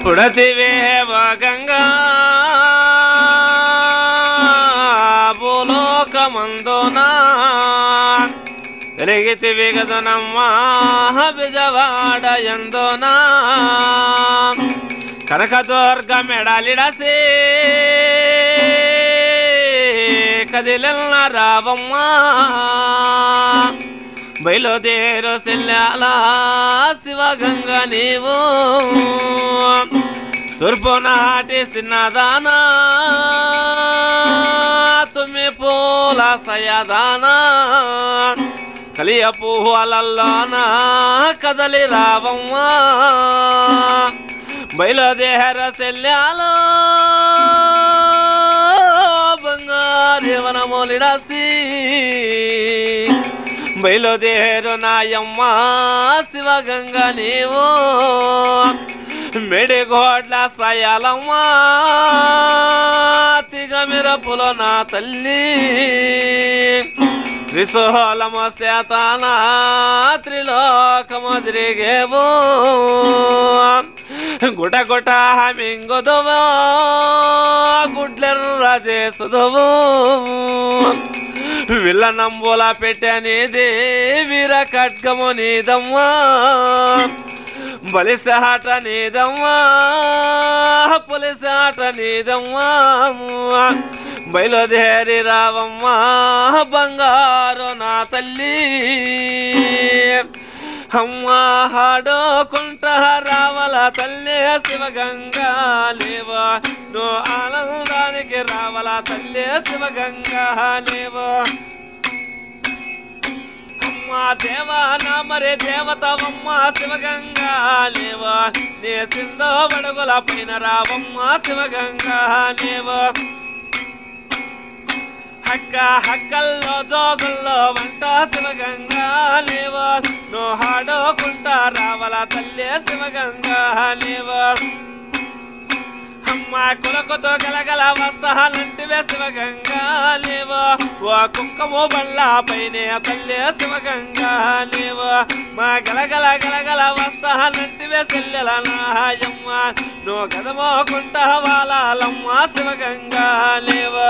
పుడతివే గంగా భూలోకమందునా వెలిగితివి గదనమ్మా బిజవాడ ఎందునా కనకదుర్గ మెడలిడసి కదిలిన రావమ్మా బయలుదేరు సెల్లాల శివగంగ నీవు తూర్పు నాటి సిన్నదానా తుమ్మి పూల సయదానా కలియ పువ్వులల్లోన కదలి రావమ్మా బయలుదేర సెల్లాలో బంగారు వనమూలిడసి బయలుదేరు నాయమ్మ శివగంగ నీవు మెడిగోడ్ల సయాలమ్మ తిగమిరపుల నా తల్లి త్రిశూలము శాతాన త్రిలోకము తిరిగేవు గుట గుట మింగుదువు గుడ్లెర్ర చేసుదువు విల్లనంబుల పెట్టనేది వీర ఖడ్గము నీదమ్మా బలిసాట నీదమ్మా పులిసాట నీదమ్మా బయలుదేరి రావమ్మా బంగారు నా తల్లి అమ్మా హాడోకుంట రావల తల్లి శివగంగా లేవా నువ్వు ఆనందానికి రావల తల్లి శివగంగా లేవా అమ్మా దేవా నా మరే దేవతవమ్మ శివగంగా లేవా నే సిందో బడుగుల పైన రావమ్మ శివగంగా లేవా హక్క హక్కల్లో జోగుల్లో వంట శివగంగా లేవా నువ్వు హాడోకుంటా రావల తల్లే శివగంగా లేవా అమ్మ కులకుతో గలగల వస్తానంటివే శివగంగా లేవా ఓ కుక్కము బళ్ళ పైనే తల్లే శివగంగా లేవా మా గలగల గలగల వస్తానంటివే చెల్లెల నాయమ్మ నువ్వు గదమోకుంటా వాలాలమ్మ శివగంగా లేవా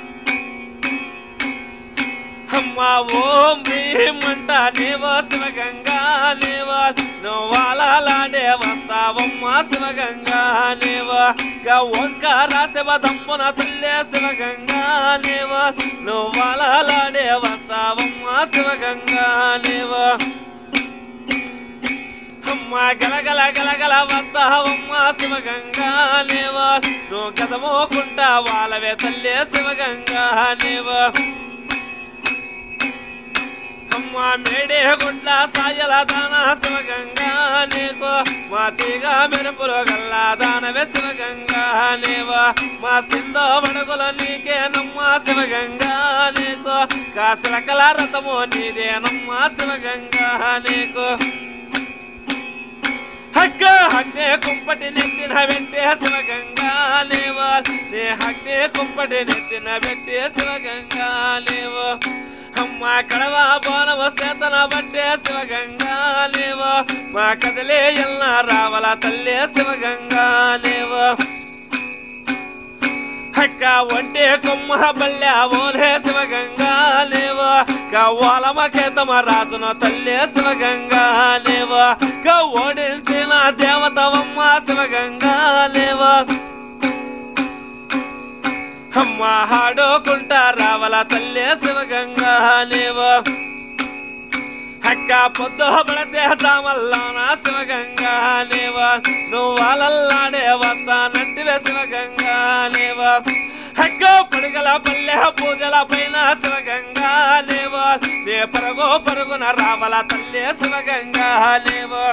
అమ్మ ఓం భీమంట నీవో శివగంగా నీవో నువ్వాలాడే వస్తావమ్మ శివగంగా నీవో గా ఓంకార శివదమ్మున తల్లే శివగంగా నీవో నువ్వాలాడే వస్తావమ్మ శివగంగా నీవో అమ్మ గలగల గలగల వస్తావమ్మ శివగంగా నీవో నువ్వు గదమోకుంటా వాళ్ళవే తల్లే శివగంగా నీవో అమ్మ మేడే గుడ్ల సాయల దాన శివగంగా నీకు మా తీగ మెరుపులు గల్ల దానవే శివగంగా నీవు మా సింధో బడుగుల నీకే నమ్మ శివగంగా నీకు కాసిలకల రథము నీదే నమ్మ శివగంగా నీకు హక్క హక్నే కుంపటి నెత్తిన పెట్టే శివగంగా లేవో నే హక్నే కుంపటి నెత్తిన పెట్టే శివగంగా లేవో అమ్మ కడవ బోనవ సేతన బట్టే శివగంగా లేవో మా కదలే ఎల్ల రావల తల్లే శివగంగా లేవో హక్క ఒంటే కొమ్మ బల్లె ఓలే శివగంగా లేవో కవ్వాలమ కేతమ రాజున తల్లే శివగంగా లేవో గా ఓడించిన దేవతవమ్మ శివగంగా లేవో అమ్మ హాడోకుంటా రావల తల్లే శివగంగా లేవో అక్క పొద్దు పడితే తామల్లోన శివగంగా లేవో నువ్వు వాళ్ళల్లాడే వస్తానంటివే శివగంగా లేవో అక్క పడుగల పల్లె పూజల పైన శివగంగా లేవో నే పరుగు పరుగున రావల తల్లే శివగంగా లేవో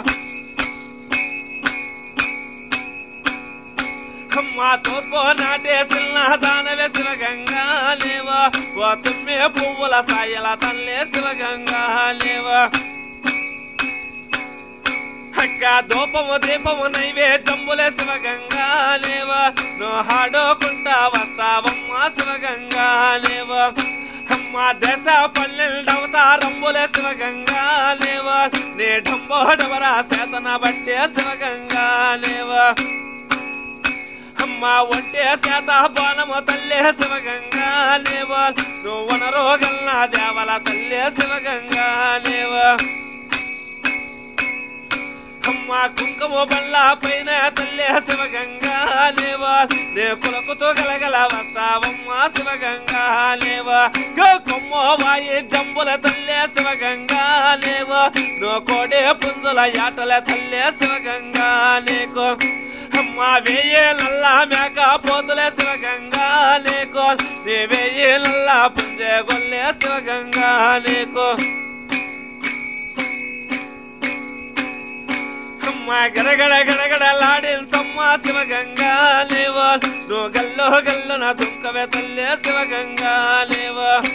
అమ్మ తూర్పు నాటే సిన్న దానవే శివగంగా లేవో ఓ తుమ్మే పువ్వుల సాయల తల్లే శివగంగా లేవో అక్క దూపము దీపము నైవేద్యములే శివగంగా లేవో నువ్వు హాడోకుంటా వస్తావమ్మ శివగంగా లేవో అమ్మ దశ పల్లెండవతారంబులే శివగంగా లేవో నే ఢంబోడవరా సేతన బట్టే శివగంగా లేవో అమ్మ ఒంటే శాత బాణము తల్లే శివగంగా లేవ నువ్వు వనరోగల్నా దేవల తల్లే శివగంగా లేవ అమ్మ కుంకుమ బళ్ళ పైన తల్లే శివగంగా లేవ నే కులకుతో గలగల వస్తావమ్మ శివగంగా లేవ గో కొమ్మ వాయి జంబుల తల్లే శివగంగా లేవ నో కోడే పుంజుల యాటల తల్లే శివగంగా లేకో అమ్మ వేయే నల్ల మేక పోతులే శివగంగా లేకో నే వేయే నల్ల పుంజే గొల్లే శివగంగా లేకో అమ్మ గడగడ గడగడలాడిల్సమ్మ శివగంగా లేవ నువ్వు గల్లో గల్లు నా దుంకవే తల్లే శివగంగా లేవ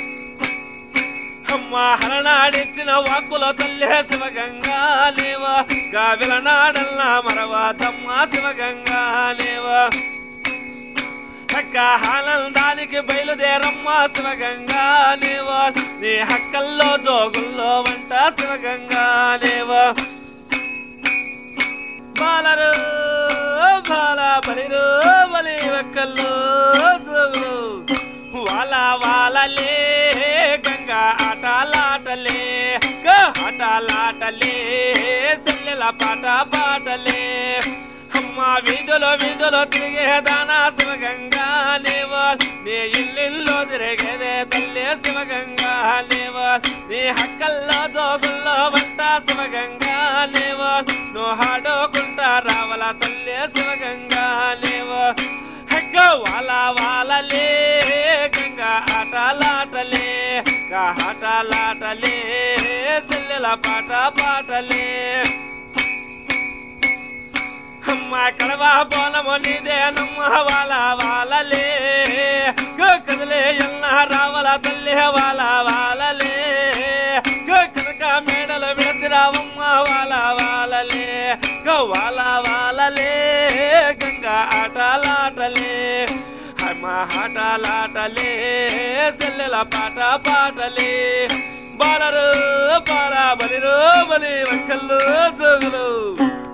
అమ్మ హరనాడిచ్చిన వాక్కుల తల్లే శివగంగా లేవ గావిల నాడల్లా మరవాతమ్మ శివగంగా లేవ చక్క ఆనందానికి బయలుదేరమ్మ శివగంగా లేవ నీ హక్కల్లో జోగుల్లో వంట శివగంగా లేవ బాలరు బాల బలిరు బలి ఒక్కళ్ళు జోగులు వాల వాలలే గంగా ఆటలాటలే గా ఆటలాటలే సెల్లెల పాట పాటలే అమ్మ వీధులో వీధులో తిరిగే దానా శివగంగా లేవా నీ ఇల్లిల్లో తిరిగేదే తల్లే శివగంగా లేవా నీ హక్కల్లో జోగుల్లో వంట శివగంగా లేవా నువ్వు హాడుకుంటా రావల తల్లే శివగంగా లేవా హగ్గ వాల వాలలే గంగా ఆటలాటలే గా ఆటలాటలే సెల్లెల పాట పాటలే అమ్మ కడవా బోనము నీదే నమ్మ వాల వాలలే గో కదలే ఎల్ల రావల తల్లి వాల వాలలే గో కనక మేడలు విడసిరావమ్మ వాల వాలలే గో వాల వాలలే గంగా ఆటలాటలే అమ్మ ఆటలాటలే సెల్లెల పాట పాటలే బాలరు బాల బలిరు బలి వంకల్లు జోగులు